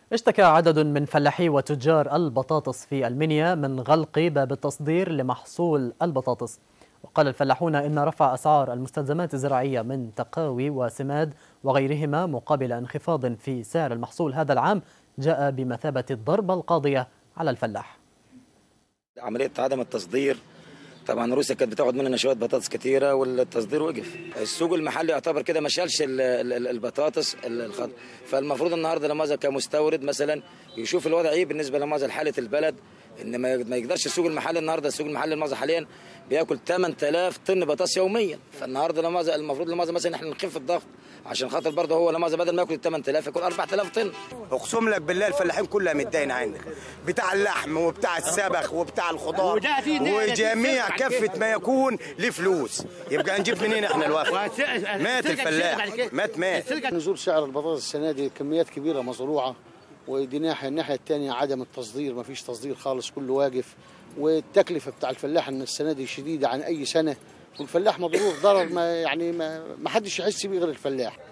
اشتكى عدد من فلاحي وتجار البطاطس في المنيا من غلق باب التصدير لمحصول البطاطس وقال الفلاحون إن رفع أسعار المستلزمات الزراعية من تقاوي وسماد وغيرهما مقابل انخفاض في سعر المحصول هذا العام جاء بمثابة الضربة القاضية على الفلاح عملية عدم التصدير طبعا روسيا كانت بتاخد مننا شويه بطاطس كتيره والتصدير وقف السوق المحلي يعتبر كده ما شالش البطاطس الخط فالمفروض النهارده لماذا كمستورد مثلا يشوف الوضع ايه بالنسبه لماذا لحاله البلد ان ما يقدرش السوق المحلي النهارده السوق المحلي الماظه حاليا بياكل 8000 طن بطاطس يوميا فالنهارده لماذا المفروض لماذا مثلا احنا نخف الضغط عشان خاطر برضه هو لماذا بدل ما ياكل 8000 ياكل 4000 طن اقسم لك بالله الفلاحين كلها متداينه عندك بتاع اللحم وبتاع السبخ وبتاع الخضار وجميع كافه ما يكون له فلوس يبقى هنجيب منين احنا الوقت مات الفلاح مات مات نزول سعر البطاطس السنه دي كميات كبيره مزروعه ودي ناحيه الناحيه الثانيه عدم التصدير ما فيش تصدير خالص كله واقف والتكلفه بتاع الفلاح ان السنه دي شديده عن اي سنه والفلاح مضروب ضرر ما يعني ما حدش يحس بيه غير الفلاح